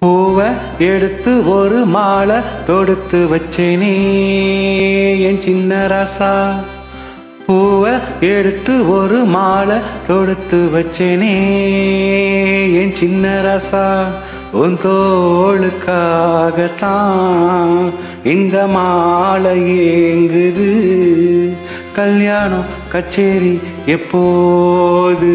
பூவை எடுத்து ஒரு மாலை தொடுத்து வச்சேனே என் சின்ன ராசா பூவை எடுத்து ஒரு மாலை தொடுத்து வச்சேனே என் சின்ன ராசா உன் தோளுக்காகத்தான் இந்த மாலை ஏங்குது கல்யாணம் கச்சேரி எப்போது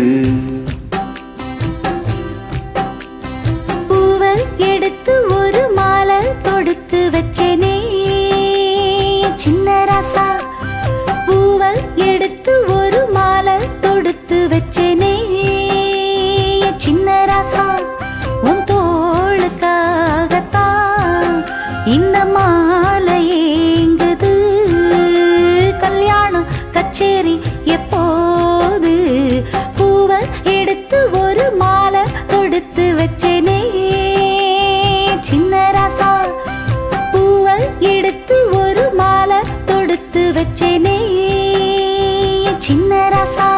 பூவை எடுத்து ஒரு மாலை தொடுத்து வச்சேனே சின்ன ராசா பூவை எடுத்து ஒரு மாலை தொடுத்து வச்சேனே சின்ன ராசா உன் தோளுக்காகத்தான் இந்த மாலை ஏங்குது கல்யாணம் கச்சேரி எப்போது பூவை எடுத்து ஒரு மாலை தொடுத்து வச்சேனே சின்ன ராசா பூவை எடுத்து ஒரு மாலை தொடுத்து வச்சேனே சின்ன ராசா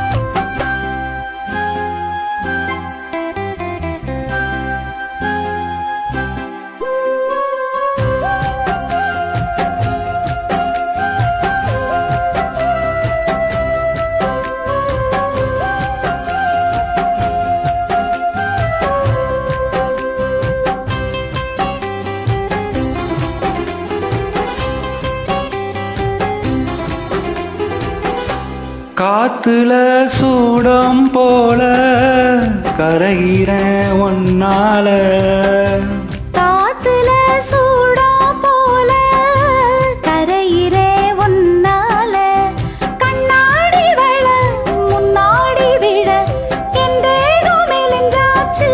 காத்துல சூடம் போல கரையிறேன் ஒன்னால காத்துல சூடா போல கரையிறே உன்னால கண்ணாடி வள முன்னாடி விழ என் தேகம் மெலிஞ்சாச்சு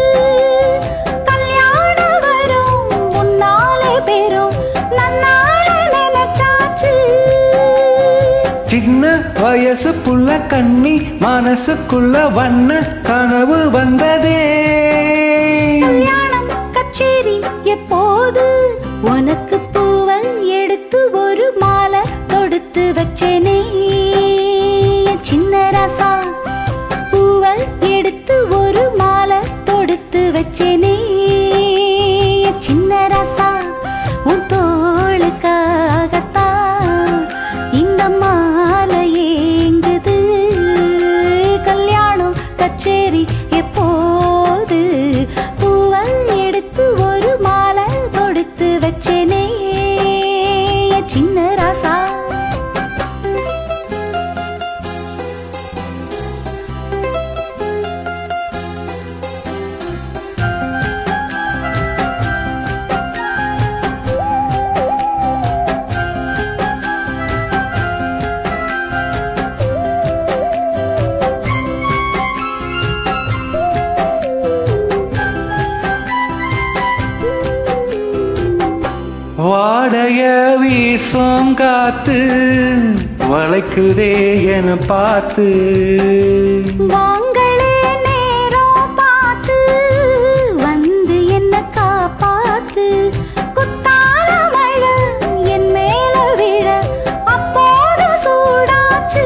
கல்யாணம் வரும் முன்னாலே பெரும் நன்னால நினைச்சாச்சு சின்ன வயசு புள்ள கண்ணி மனசுக்குள்ள வண்ண கனவு வந்ததே கல்யாணம் கச்சேரி எப்போது உனக்கு பூவை எடுத்து ஒரு மாலை தொடுத்து வச்சேனே சின்ன ராசா பூவை எடுத்து ஒரு மாலை தொடுத்து வச்சேனே சின்ன ராசா உன் தோளுக்காகத்தான் இந்த மாலை ஏங்குது கல்யாணம் கச்சேரி எப்போது பூவை எடுத்து ஒரு மாலை தொடுத்து வச்சேனே சின்ன ராசா வாடைய வீசும் காத்து வளைக்குதே என பார்த்து வாங்களே நேரம் பார்த்து வந்து என்ன காப்பாத்து குத்தால மழை என் மேல விழ அப்போது சூடாச்சு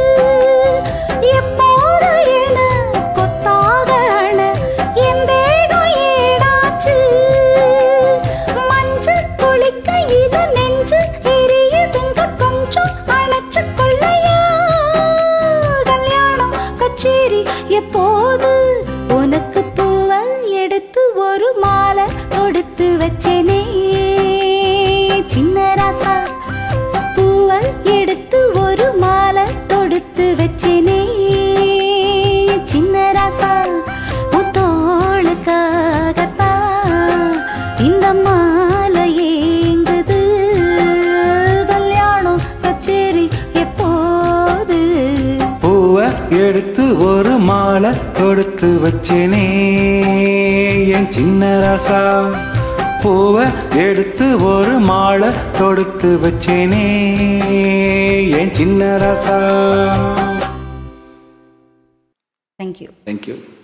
எப்போது என கொத்தாக அண என் தேகம் ஏடாச்சு மஞ்சள் குளிக்க இது நெஞ்சு எரியுதுங்க கொஞ்சம் அணைச்சு கொள்ளையா கல்யாணம் கச்சேரி எப்போது உனக்கு பூவை எடுத்து ஒரு மாலை தொடுத்து வச்சேனே சின்ன ராசா பூவை எடுத்து ஒரு மாலை தொடுத்து வச்சேனே சின்ன ராசா உன் தோளுக்காகத்தான் இந்த மாலை ஏங்குது கல்யாணம் கச்சேரி எப்போது பூவை எடுத்து ஒரு மாலை தொடுத்து வச்சேனே என் சின்ன ராசா பூவை எடுத்து ஒரு மாலை தொடுத்து வச்சேனே என் சின்ன ராசா தேங்க்யூ தேங்க்யூ